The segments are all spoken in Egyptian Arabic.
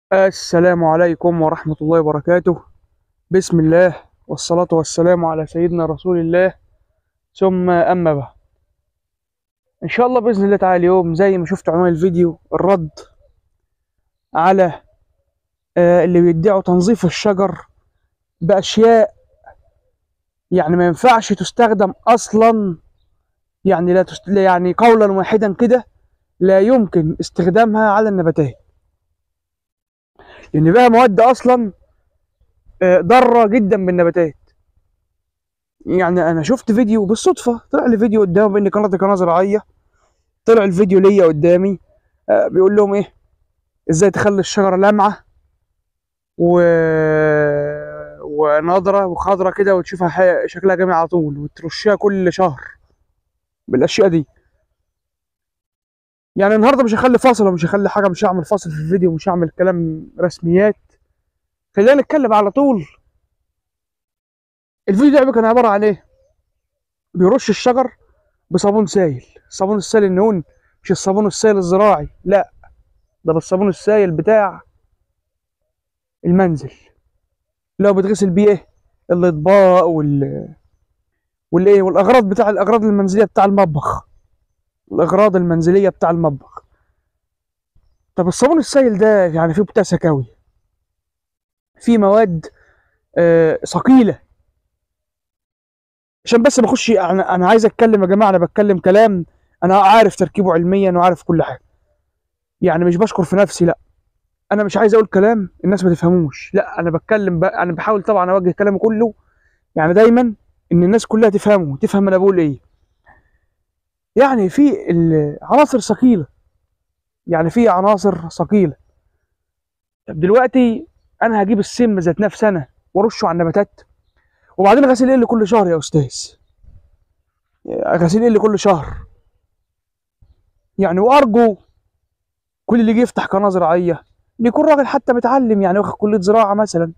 السلام عليكم ورحمة الله وبركاته بسم الله والصلاة والسلام على سيدنا رسول الله ثم أما بعد إن شاء الله بإذن الله تعالى اليوم زي ما شفت عنوان الفيديو الرد على آه، اللي بيدعوا تنظيف الشجر بأشياء يعني ما ينفعش تستخدم أصلا يعني لا تست... يعني قولا واحدا كده لا يمكن استخدامها على النباتات لان بقى مواد اصلا آه، ضاره جدا بالنباتات يعني انا شفت فيديو بالصدفه طلع لي فيديو قدامي بان قناتي قناه زراعيه طلع الفيديو ليا قدامي آه، بيقول لهم ايه ازاي تخلي الشجره لامعه و ونضره وخضره كده وتشوفها ح- شكلها جميل على طول وترشها كل شهر بالاشياء دي يعني النهارده مش هخلي فاصل ومش هخلي حاجه مش هعمل فاصل في الفيديو مش هعمل كلام رسميات خلينا نتكلم على طول الفيديو ده كان عباره عن ايه بيرش الشجر بصابون سائل الصابون السائل النون مش الصابون السائل الزراعي لا ده بالصابون السائل بتاع المنزل اللي هو بيتغسل بيه ايه الاطباق وال والايه والاغراض بتاع الاغراض المنزليه بتاع المطبخ الاغراض المنزليه بتاع المطبخ طب الصابون السائل ده يعني فيه بوتاسيوم قوي فيه مواد آه، ثقيله عشان بس ما اخش انا انا عايز اتكلم يا جماعه انا بتكلم كلام انا عارف تركيبه علميا وعارف كل حاجه يعني مش بشكر في نفسي لا انا مش عايز اقول كلام الناس ما تفهموش لا انا بتكلم بقى انا بحاول طبعا اوجه كلامي كله يعني دايما ان الناس كلها تفهمه تفهم انا بقول ايه يعني في ال- عناصر ثقيله يعني في عناصر ثقيله طب دلوقتي انا هجيب السم ذات نفسه انا وارشه على النباتات وبعدين غسيل ايه كل شهر يا استاذ غسيل ايه كل شهر يعني وارجو كل اللي يجي يفتح قناه زراعيه إن يكون راجل حتى متعلم يعني واخد كليه زراعه مثلا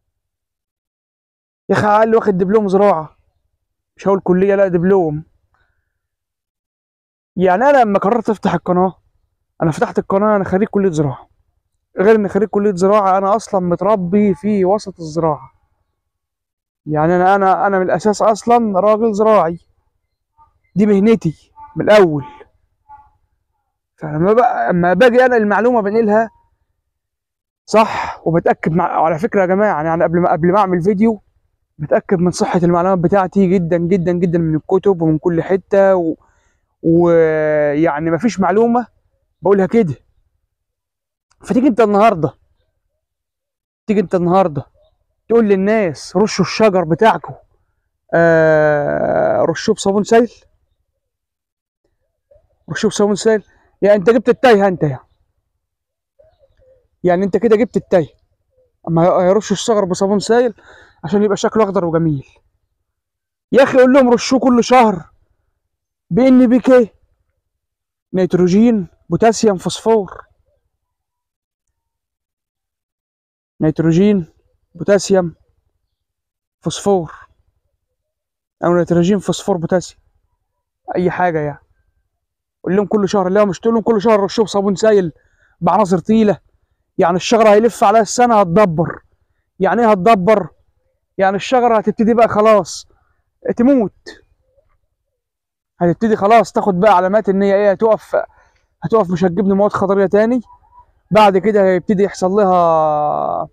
يا اخي على الاقل واخد دبلوم زراعه مش هقول كليه لا دبلوم يعني انا لما قررت افتح القناه انا فتحت القناه انا خريج كليه زراعه غير ان خريج كليه زراعه انا اصلا متربي في وسط الزراعه يعني انا انا انا من الاساس اصلا راجل زراعي دي مهنتي من الاول فلما بقى اما باجي انا المعلومه بنقلها صح وبتاكد مع على فكره يا جماعه يعني قبل ما قبل ما اعمل فيديو بتاكد من صحه المعلومات بتاعتي جدا جدا جدا من الكتب ومن كل حته و... ويعني مفيش معلومه بقولها كده فتيجي انت النهارده تيجي انت النهارده تقول للناس رشوا الشجر بتاعكم آه رشوه بصابون سائل رشوه بصابون سائل يعني انت جبت التايهه انت يعني يعني انت كده جبت التايه اما هيرشوا الشجر بصابون سائل عشان يبقى شكله اخضر وجميل يا اخي قول لهم رشوه كل شهر بان بي كي نيتروجين بوتاسيوم فوسفور نيتروجين بوتاسيوم فوسفور او نيتروجين فوسفور بوتاسيوم اي حاجه يعني قول لهم كل شهر لا مش تقول لهم كل شهر رشوه بصابون سائل بعناصر تقيله يعني الشجره هيلف عليها السنه هتدبر يعني ايه هتدبر يعني الشجره هتبتدي بقى خلاص تموت هتبتدي خلاص تاخد بقى علامات ان هي ايه هتقف هتقف مش هتجيب لي مواد خضريه تاني بعد كده هيبتدي يحصل لها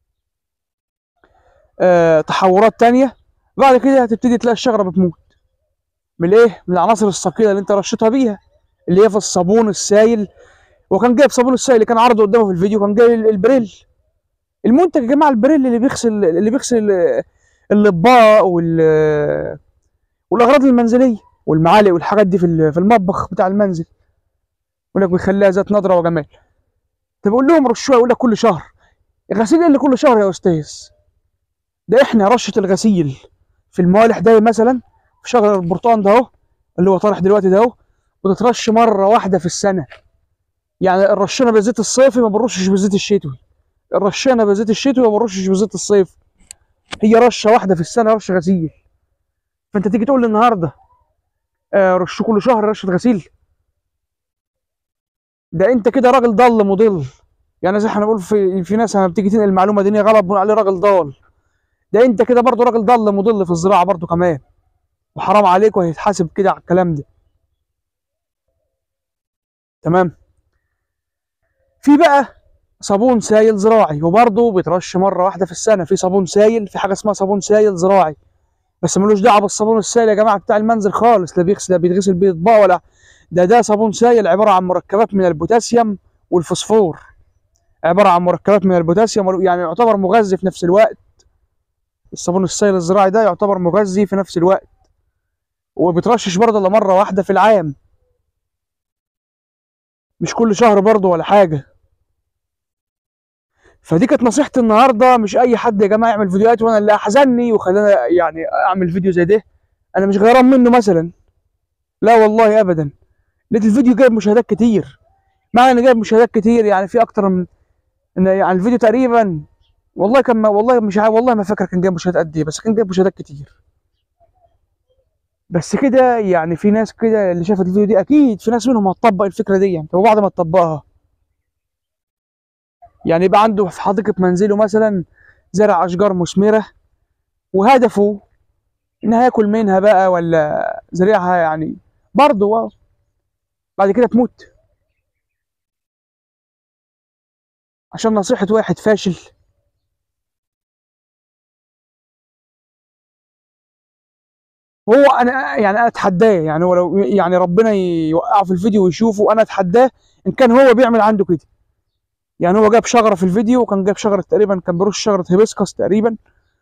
آه تحورات تانية بعد كده هتبتدي تلاقي الشجره بتموت من الايه من العناصر الثقيله اللي انت رشيتها بيها اللي هي في الصابون السائل وكان جايب صابون السائل اللي كان عرضه قدامه في الفيديو كان جايب البريل المنتج يا جماعه البريل اللي بيغسل اللي بيغسل الاطباق وال والاغراض المنزليه والمعالق والحاجات دي في ال- في المطبخ بتاع المنزل يقول لك بيخليها ذات نضره وجمال طب قول لهم رشوها يقول لك كل شهر الغسيل إيه اللي كل شهر يا استاذ ده احنا رشه الغسيل في الموالح ده مثلا في شجر البرتقال ده اهو اللي هو طالع دلوقتي ده اهو بتترش مره واحده في السنه يعني الرشانه بالزيت الصيفي ما بنرشش بالزيت الشتوي الرشانه بالزيت الشتوي ما بنرشش بالزيت الصيف هي رشه واحده في السنه رشه غسيل فانت تيجي تقول لي النهارده آه رش كل شهر رشه غسيل ده انت كده راجل ضل مضل يعني زي احنا بنقول في في ناس لما بتيجي تنقل معلومه دينيه غلط بنقول عليه راجل ضال ده انت كده برضه راجل ضال مضل في الزراعه برضه كمان وحرام عليك وهيتحاسب كده على الكلام ده تمام في بقى صابون سائل زراعي وبرضه بيترش مره واحده في السنه في صابون سائل في حاجه اسمها صابون سائل زراعي بس ملوش دعوه بالصابون السائل يا جماعه بتاع المنزل خالص لا بيغسل لا بيتغسل بيه اطباق ولا ده ده صابون سائل عباره عن مركبات من البوتاسيوم والفوسفور عباره عن مركبات من البوتاسيوم يعني يعتبر مغذي في نفس الوقت الصابون السائل الزراعي ده يعتبر مغذي في نفس الوقت وبيترشش برضه الا مره واحده في العام مش كل شهر برضه ولا حاجه فدي كانت نصيحتي النهارده مش اي حد يا جماعه يعمل فيديوهات وانا اللي احزني وخلاني يعني اعمل فيديو زي ده انا مش غيران منه مثلا لا والله ابدا لقيت الفيديو جايب مشاهدات كتير مع ان جايب مشاهدات كتير يعني في اكتر من ان يعني الفيديو تقريبا والله كان ما والله مش عارف والله ما فاكر كان جايب مشاهدات قد ايه بس كان جايب مشاهدات كتير بس كده يعني في ناس كده اللي شافت الفيديو دي اكيد في ناس منهم هتطبق الفكره دي يعني وبعد ما تطبقها يعني يبقى عنده في حديقه منزله مثلا زرع اشجار مثمره وهدفه ان هياكل منها بقى ولا زريعها يعني برضه بعد كده تموت عشان نصيحة واحد فاشل هو انا يعني انا اتحداه يعني هو لو يعني ربنا يوقعه في الفيديو ويشوفه انا اتحداه ان كان هو بيعمل عنده كده يعني هو جاب شجره في الفيديو وكان جاب شجره تقريبا كان بيرش شجره هيبسكس تقريبا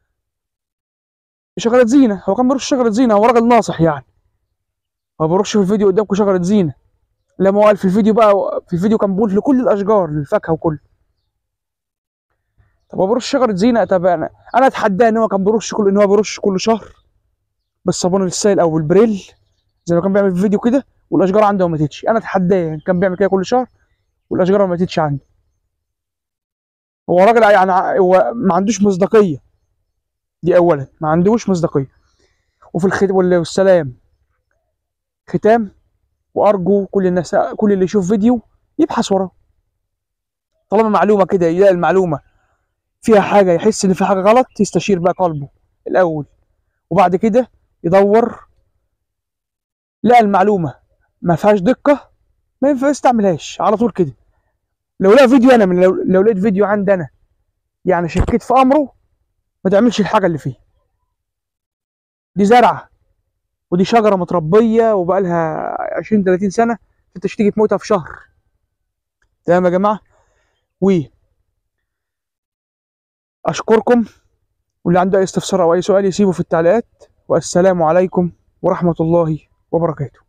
شجره زينه هو كان بيرش شجره زينه هو راجل ناصح يعني هو بيرش في الفيديو قدامكم شجره زينه لما هو قال في الفيديو بقى في الفيديو كان بيقول لكل الاشجار للفاكهه وكله طب هو بيرش شجره زينه طب انا انا اتحداه ان هو كان بيرش كل ان هو بيرش كل شهر بالصابون السائل او بالبريل زي ما كان بيعمل في الفيديو كده والاشجار عنده ما ماتتش انا اتحداه كان بيعمل كده كل شهر والاشجار ما ماتتش عنده هو راجل يعني هو ما عندوش مصداقيه دي اولا ما عندوش مصداقيه وفي الخت والسلام ختام وارجو كل الناس كل اللي يشوف فيديو يبحث وراه طالما معلومه كده يلاقي المعلومه فيها حاجه يحس ان في حاجه غلط يستشير بقى قلبه الاول وبعد كده يدور لقى المعلومه ما فيهاش دقه ما ينفع يستعملهاش على طول كده لو لقى فيديو انا من لو, لو لقيت فيديو عندي انا يعني شكيت في امره ما تعملش الحاجه اللي فيه دي زرعه ودي شجره متربيه وبقى لها 20 30 سنه انت تيجي تموتها في شهر تمام يا جماعه و اشكركم واللي عنده اي استفسار او اي سؤال يسيبه في التعليقات والسلام عليكم ورحمه الله وبركاته